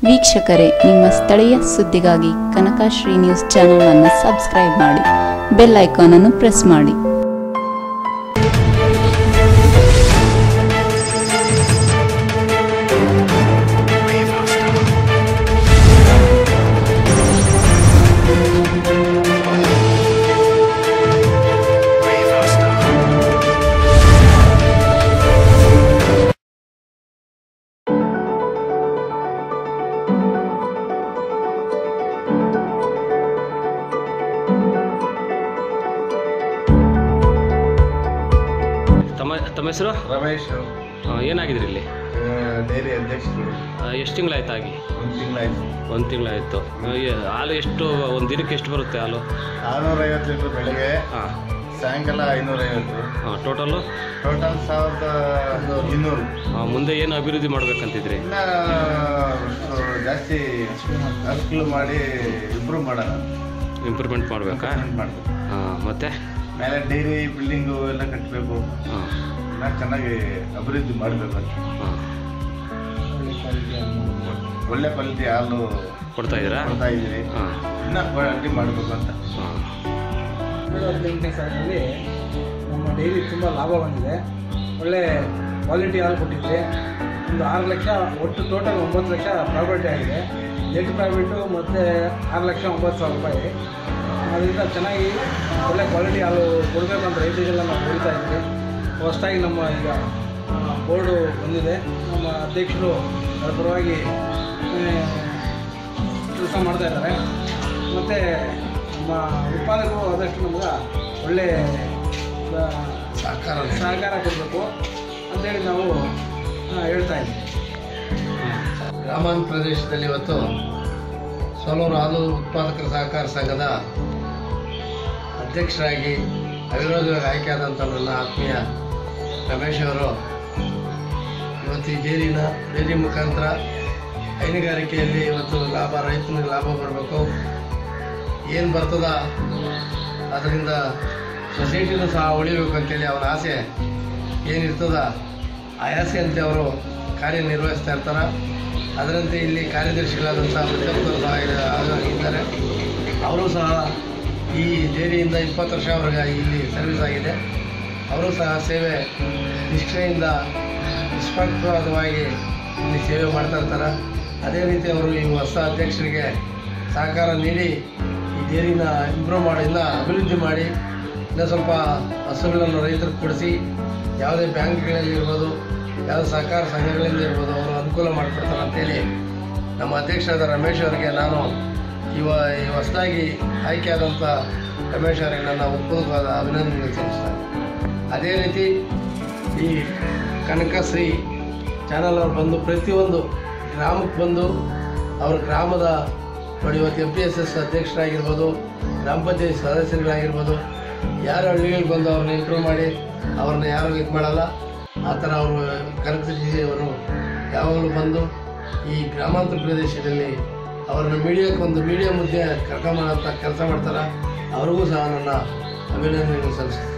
ವೀಕ್ಷಕರೇ ನಿಮ್ಮ ಸ್ಥಳೀಯ ಸುದ್ದಿಗಾಗಿ ಕನಕಶ್ರೀ ನ್ಯೂಸ್ ಚಾನೆಲ್ ಅನ್ನು ಸಬ್ಸ್ಕ್ರೈಬ್ ಮಾಡಿ ಬೆಲ್ ಐಕಾನ್ ಅನ್ನು ಪ್ರೆಸ್ ಮಾಡಿ ತಮ್ಮ ತಮ್ಮ ಹೆಸರು ರಮೇಶ್ ಆ, ಏನಾಗಿದ್ರಿ ಇಲ್ಲಿ ಡೈರಿ ಅಧ್ಯಕ್ಷರು ಎಷ್ಟು ತಿಂಗಳಾಯ್ತು ಆಗಿ ಒಂದು ತಿಂಗಳಾಯ್ತು ಒಂದು ತಿಂಗಳಾಯಿತು ಹಾಲು ಎಷ್ಟು ಒಂದು ದಿನಕ್ಕೆ ಎಷ್ಟು ಬರುತ್ತೆ ಹಾಲು ಆರುನೂರೈವತ್ತು ಲೀಟ್ರ್ ಬೆಳಗ್ಗೆ ಹಾಂ ಸಾಯಂಕಾಲ ಐನೂರೈವತ್ತು ಟೋಟಲ್ಲು ಟೋಟಲ್ ಸಾವಿರದ ಇನ್ನೂರು ಮುಂದೆ ಏನು ಅಭಿವೃದ್ಧಿ ಮಾಡ್ಬೇಕಂತಿದ್ರಿ ಇನ್ನ ಅಷ್ಟು ಜಾಸ್ತಿ ಹಸ್ಗಳು ಮಾಡಿ ಇಂಪ್ರೂವ್ ಮಾಡೋಣ ಇಂಪ್ರೂವ್ಮೆಂಟ್ ಮಾಡಬೇಕಾ ಮಾಡಬೇಕು ಹಾಂ ಮತ್ತೆ ಮೇಲೆ ಡೈರಿ ಬಿಲ್ಡಿಂಗು ಎಲ್ಲ ಕಟ್ಟಬೇಕು ಹಾಂ ಇನ್ನ ಚೆನ್ನಾಗಿ ಅಭಿವೃದ್ಧಿ ಮಾಡಬೇಕು ಅಂತ ಹಾಂ ಒಳ್ಳೆ ಕ್ವಾಲಿಟಿ ಹಾಲು ಕೊಡ್ತಾ ಇದ್ದೀರಾ ಕೊಡ್ತಾ ಇದ್ದೀವಿ ಹಾಂ ಇನ್ನ ಕ್ವಾಲಿಟಿ ಮಾಡಬೇಕು ಅಂತ ಹಾಂ ಎರಡು ಹದಿನೆಂಟನೇ ಸಾಲಿನಲ್ಲಿ ನಮ್ಮ ಡೈರಿ ತುಂಬ ಲಾಭ ಬಂದಿದೆ ಒಳ್ಳೆ ಕ್ವಾಲಿಟಿ ಹಾಲು ಕೊಟ್ಟಿದೆ ಒಂದು ಆರು ಲಕ್ಷ ಒಟ್ಟು ಟೋಟಲ್ ಒಂಬತ್ತು ಲಕ್ಷ ಪ್ರಾಫಿಟ್ ಆಗಿದೆ ನೆಟ್ ಪ್ರಾಫಿಟ್ಟು ಮತ್ತು ಆರು ಲಕ್ಷ ಒಂಬತ್ತು ಸಾವಿರ ರೂಪಾಯಿ ಅದರಿಂದ ಚೆನ್ನಾಗಿ ಒಳ್ಳೆ ಕ್ವಾಲಿಟಿ ಹಾಲು ಕೊಡಬೇಕು ಅಂತ ರೈತರಿಗೆಲ್ಲ ನಾವು ಹೇಳ್ತಾ ಇದ್ವಿ ಹೊಸದಾಗಿ ನಮ್ಮ ಈಗ ಬೋರ್ಡು ಬಂದಿದೆ ನಮ್ಮ ಅಧ್ಯಕ್ಷರು ಅದರ ಪರವಾಗಿ ಕೆಲಸ ಮಾಡ್ತಾ ಇದ್ದಾರೆ ಮತ್ತು ನಮ್ಮ ಉತ್ಪಾದಕರು ಆದಷ್ಟು ನಮ್ಗೆ ಒಳ್ಳೆ ಸಹಕಾರ ಸಹಕಾರ ಕೊಡಬೇಕು ಅಂತೇಳಿ ನಾವು ಆ, ಹೇಳ್ತಾ ಇದ್ದೀವಿ ಗ್ರಾಮಾಂತರ ಪ್ರದೇಶದಲ್ಲಿ ಇವತ್ತು ಸೋಲೂರು ಹಾಲು ಉತ್ಪಾದಕರ ಸಹಕಾರ ಸಂಘದ ಅಧ್ಯಕ್ಷರಾಗಿ ಅವಿರೋಧವಾಗಿ ಆಯ್ಕೆಯಾದಂಥ ನನ್ನ ಆತ್ಮೀಯ ರಮೇಶ್ ಅವರು ಇವತ್ತು ಈ ಡೇರಿನ ಡೇರಿ ಮುಖಾಂತರ ಹೈನುಗಾರಿಕೆಯಲ್ಲಿ ಇವತ್ತು ಲಾಭ ರೈತನಿಗೆ ಲಾಭ ಬರಬೇಕು ಏನು ಬರ್ತದ ಅದರಿಂದ ಸೊಸೈಟಿನೂ ಸಹ ಉಳಿಬೇಕು ಅಂತೇಳಿ ಅವನ ಆಸೆ ಏನಿರ್ತದ ಆ ಆಸೆಯಂತೆ ಅವರು ಕಾರ್ಯನಿರ್ವಹಿಸ್ತಾ ಇರ್ತಾರೆ ಅದರಂತೆ ಇಲ್ಲಿ ಕಾರ್ಯದರ್ಶಿಗಳಾದಂಥ ಮುತ್ತಪ್ಪರು ಸಹ ಇದ- ಇದ್ದಾರೆ ಅವರು ಸಹ ಈ ಡೇರಿಯಿಂದ ಇಪ್ಪತ್ತು ವರ್ಷ ಅವ್ರಿಗೆ ಇಲ್ಲಿ ಸರ್ವಿಸ್ ಆಗಿದೆ ಅವರು ಸಹ ಸೇವೆ ನಿಷ್ಠೆಯಿಂದ ನಿಷ್ಪಕ್ಷಪಾತವಾಗಿ ಇಲ್ಲಿ ಸೇವೆ ಮಾಡ್ತಾ ಇರ್ತಾರೆ ಅದೇ ರೀತಿ ಅವರು ಈ ಹೊಸ ಅಧ್ಯಕ್ಷರಿಗೆ ಸಹಕಾರ ನೀಡಿ ಈ ಡೇರಿನ ಇಂಪ್ರೂವ್ ಮಾಡಿ ಇನ್ನೂ ಅಭಿವೃದ್ಧಿ ಮಾಡಿ ಇನ್ನೂ ಸ್ವಲ್ಪ ಹಸುಗಳನ್ನು ರೈತರಿಗೆ ಕೊಡಿಸಿ ಯಾವುದೇ ಬ್ಯಾಂಕ್ಗಳಲ್ಲಿ ಇರ್ಬೋದು ಯಾವುದೇ ಸಹಕಾರ ಸಂಘಗಳಿಂದ ಇರ್ಬೋದು ಅವರು ಅನುಕೂಲ ಮಾಡಿಕೊಡ್ತಾರೆ ಅಂತೇಳಿ ನಮ್ಮ ಅಧ್ಯಕ್ಷರಾದ ರಮೇಶ್ ಅವರಿಗೆ ನಾನು ಇವ ಈ ಹೊಸದಾಗಿ ಆಯ್ಕೆಯಾದಂಥ ರಮೇಶ್ ಅವರಿಗೆ ನನ್ನ ಉತ್ಪೂರ್ವವಾದ ಅಭಿನಂದನೆ ಸಲ್ಲಿಸ್ತೇನೆ ಅದೇ ರೀತಿ ಈ ಕನಕಶ್ರೀ ಚಾನಲ್ ಅವ್ರು ಬಂದು ಪ್ರತಿಯೊಂದು ಗ್ರಾಮಕ್ಕೆ ಬಂದು ಅವ್ರ ಗ್ರಾಮದ ನೋಡಿ ಇವತ್ತು ಎಂ ಪಿ ಎಸ್ ಎಸ್ ಅಧ್ಯಕ್ಷರಾಗಿರ್ಬೋದು ಗ್ರಾಮ ಪಂಚಾಯತ್ ಸದಸ್ಯರುಗಳಾಗಿರ್ಬೋದು ಯಾರು ಹಳ್ಳಿಗಳಿಗೆ ಬಂದು ಅವ್ರನ್ನ ಇಂಪ್ರೂವ್ ಮಾಡಿ ಅವ್ರನ್ನ ಯಾರು ಇದು ಮಾಡಲ್ಲ ಆ ಥರ ಅವರು ಕನಕಶ್ರೀ ಅವರು ಯಾವಾಗಲೂ ಬಂದು ಈ ಗ್ರಾಮಾಂತರ ಪ್ರದೇಶದಲ್ಲಿ ಅವ್ರನ್ನ ಮೀಡಿಯಾಕ್ಕೆ ಒಂದು ಮೀಡಿಯಾ ಮುದ್ದೆ ಕರ್ಕೊಂಬರೋಂಥ ಕೆಲಸ ಮಾಡ್ತಾರೆ ಅವ್ರಿಗೂ ಸಹ ನನ್ನ ಅಭಿನಂದನೆ ಸಲ್ಲಿಸ್ತೀನಿ